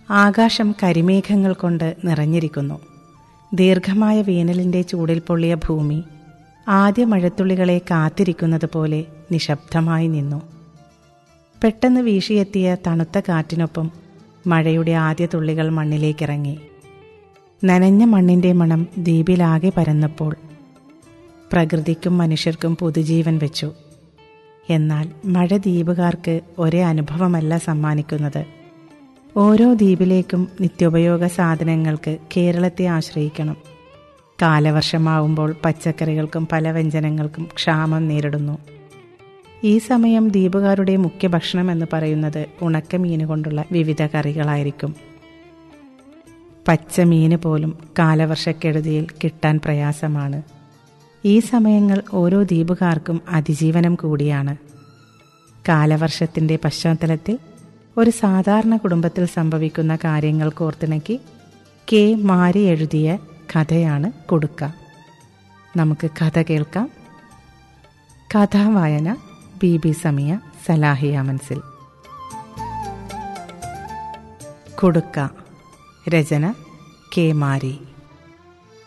ആകാശം കരിമേഘങ്ങൾ കൊണ്ട് നിറഞ്ഞിരിക്കുന്നു ദീർഘമായ വേനലിന്റെ ചൂടിൽ പൊള്ളിയ ഭൂമി ആദ്യ മഴത്തുള്ളികളെ കാത്തിരിക്കുന്നത് പോലെ നിശബ്ദമായി നിന്നു പെട്ടെന്ന് വീശിയെത്തിയ തണുത്ത കാറ്റിനൊപ്പം മഴയുടെ ആദ്യ തുള്ളികൾ മണ്ണിലേക്കിറങ്ങി നനഞ്ഞ മണ്ണിന്റെ മണം ദ്വീപിലാകെ പരന്നപ്പോൾ പ്രകൃതിക്കും മനുഷ്യർക്കും പുതുജീവൻ വെച്ചു എന്നാൽ മഴ ദ്വീപുകാർക്ക് ഒരേ അനുഭവമല്ല സമ്മാനിക്കുന്നത് ഓരോ ദ്വീപിലേക്കും നിത്യോപയോഗ സാധനങ്ങൾക്ക് കേരളത്തെ ആശ്രയിക്കണം കാലവർഷമാവുമ്പോൾ പച്ചക്കറികൾക്കും പല വ്യഞ്ജനങ്ങൾക്കും ക്ഷാമം നേരിടുന്നു ഈ സമയം ദ്വീപുകാരുടെ മുഖ്യ ഭക്ഷണം എന്ന് പറയുന്നത് ഉണക്കമീൻ കൊണ്ടുള്ള വിവിധ കറികളായിരിക്കും പച്ചമീന് പോലും കാലവർഷക്കെടുതിയിൽ കിട്ടാൻ പ്രയാസമാണ് ഈ സമയങ്ങൾ ഓരോ ദ്വീപുകാർക്കും അതിജീവനം കൂടിയാണ് കാലവർഷത്തിന്റെ പശ്ചാത്തലത്തിൽ ഒരു സാധാരണ കുടുംബത്തിൽ സംഭവിക്കുന്ന കാര്യങ്ങൾ കോർത്തിണക്കി കെ മാരി എഴുതിയ കഥയാണ് കൊടുക്ക നമുക്ക് കഥ കേൾക്കാം കഥാവായന ബി ബി സമിയ സലാഹിയ മൻസിൽ കൊടുക്ക രചന കെ മാരി